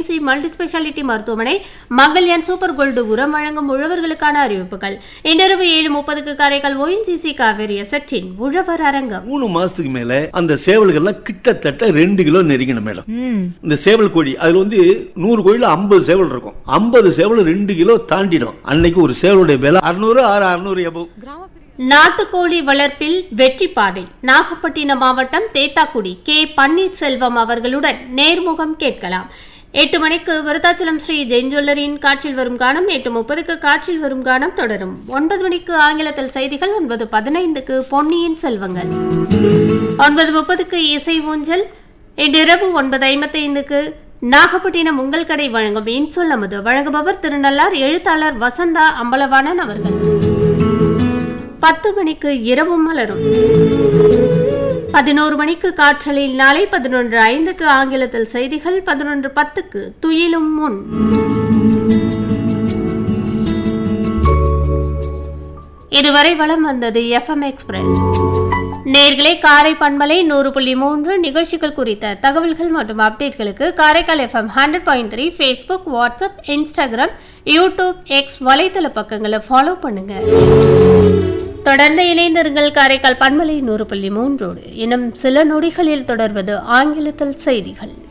KMC multi speciality மருத்துவமனை Mangalyaan super gold உரம் வழங்கும் உழவர்களுக்கான அறிவிப்புகள் இன்றிரவு ஏழு முப்பதுக்கு காரைக்கால் ஓஎன்ஜிசி காவேரி எசட்டின் உழவர் அரங்கம் மூணு மாசத்துக்கு மேல அந்த சேவல்கள்லாம் கிட்டத்தட்ட ரெண்டு கிலோ நெருங்கின மேடம் ம் இந்த சேவல் கோழி அதுல வந்து நூறு கோழில ஐம்பது சேவல் இருக்கும் ஐம்பது சேவல் ரெண்டு கிலோ தாண்டிடும் அன்னைக்கு ஒரு சேவலுடைய விலை அறுநூறு ஆறு அறுநூறு எபோவ் நாட்டுக்கோழி வளர்ப்பில் வெற்றி பாதை நாகப்பட்டினம் மாவட்டம் தேத்தாக்குடி கே பன்னீர்செல்வம் அவர்களுடன் நேர்முகம் கேட்கலாம் எட்டு மணிக்கு விருத்தாச்சலம் ஸ்ரீ ஜெயின் ஜுவல்லரின் காட்சியில் வரும் கானம் எட்டு முப்பதுக்கு காட்சியில் வரும் கானம் தொடரும் ஒன்பது மணிக்கு ஆங்கிலத்தில் செய்திகள் ஒன்பது பதினைந்துக்கு பொன்னியின் செல்வங்கள் ஒன்பது முப்பதுக்கு இசை ஊஞ்சல் இன்றிரவு ஒன்பது ஐம்பத்தைந்துக்கு நாகப்பட்டினம் உங்கள் கடை வழங்கும் இன்சொல்லமுது வழங்குபவர் திருநள்ளார் எழுத்தாளர் வசந்தா அம்பலவாணன் அவர்கள் பத்து மணிக்கு இரவும் மலரும் பதினோரு மணிக்கு காற்றலில் நாளை பதினொன்று ஐந்துக்கு ஆங்கிலத்தில் செய்திகள் பதினொன்று பத்துக்கு துயிலும் முன் இதுவரை வலம் வந்தது எஃப்எம் எக்ஸ்பிரஸ் நேர்களே காரை பண்பலை நூறு புள்ளி மூன்று நிகழ்ச்சிகள் குறித்த தகவல்கள் மற்றும் அப்டேட்களுக்கு Karaikal FM hundred point three Facebook WhatsApp Instagram YouTube X வலைத்தள பக்கங்களை ஃபாலோ பண்ணுங்க தொடர்ந்து இணைந்திருங்கள் காரைக்கால் பண்பலை நூறு புள்ளி மூன்றோடு இன்னும் சில நொடிகளில் தொடர்வது ஆங்கிலத்தில் செய்திகள்